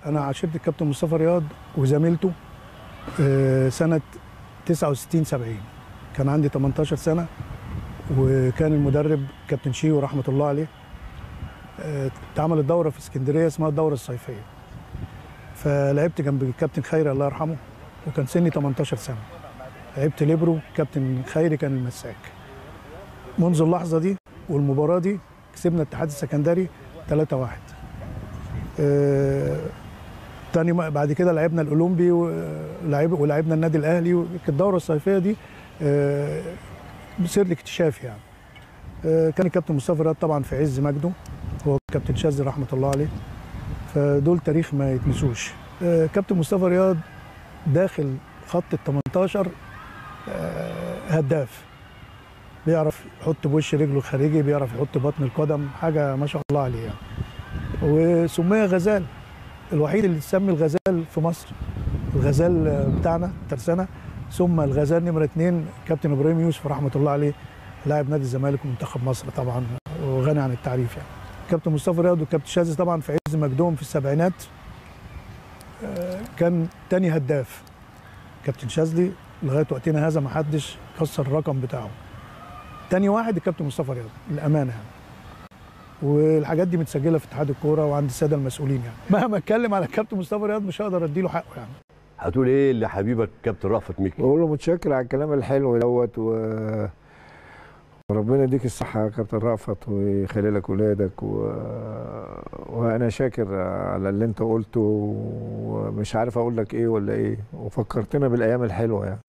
انا عاشرت الكابتن مصطفى رياض وزميلته آه، سنه 69 70 كان عندي 18 سنه وكان المدرب كابتن شيو رحمه الله عليه آه، اتعملت دوره في اسكندريه اسمها الدوره الصيفيه فلعبت جنب الكابتن خيري الله يرحمه وكان سني 18 سنه لعبت ليبرو كابتن خيري كان المساك منذ اللحظه دي والمباراه دي كسبنا الاتحاد السكندري 3 1 آه، تاني ما- بعد كده لعبنا الاولمبي ولعب ولعبنا النادي الاهلي كانت الدوره الصيفيه دي آه، بسر اكتشاف يعني آه، كان الكابتن مصطفى رياض طبعا في عز مجده هو كابتن شاذلي رحمه الله عليه فدول تاريخ ما يتنسوش آه، كابتن مصطفى رياض داخل خط ال 18 آه، هداف بيعرف يحط بوش رجله الخارجي بيعرف يحط بطن القدم حاجه ما شاء الله عليه يعني وسمي غزال الوحيد اللي تسمي الغزال في مصر الغزال بتاعنا ترسانة ثم الغزال نمرة اثنين كابتن ابراهيم يوسف رحمة الله عليه لاعب نادي الزمالك ومنتخب مصر طبعا وغني عن التعريف يعني كابتن مصطفى رياض وكابتن شاذلي طبعا في عز مجدهم في السبعينات آه، كان تاني هداف كابتن شاذلي لغايه وقتنا هذا ما حدش كسر الرقم بتاعه تاني واحد الكابتن مصطفى رياض الامانه يعني والحاجات دي متسجله في اتحاد الكوره وعند الساده المسؤولين يعني مهما اتكلم على الكابتن مصطفى رياض مش هقدر اديله حقه يعني هتقول ايه لحبيبك كابتن رأفت مكي بقول له متشكر على الكلام الحلو دوت و وربنا يديك الصحة يا كابتن رأفت ويخلي لك ولادك و... وأنا شاكر على اللي أنت قلته ومش عارف أقول لك إيه ولا إيه وفكرتنا بالأيام الحلوة يعني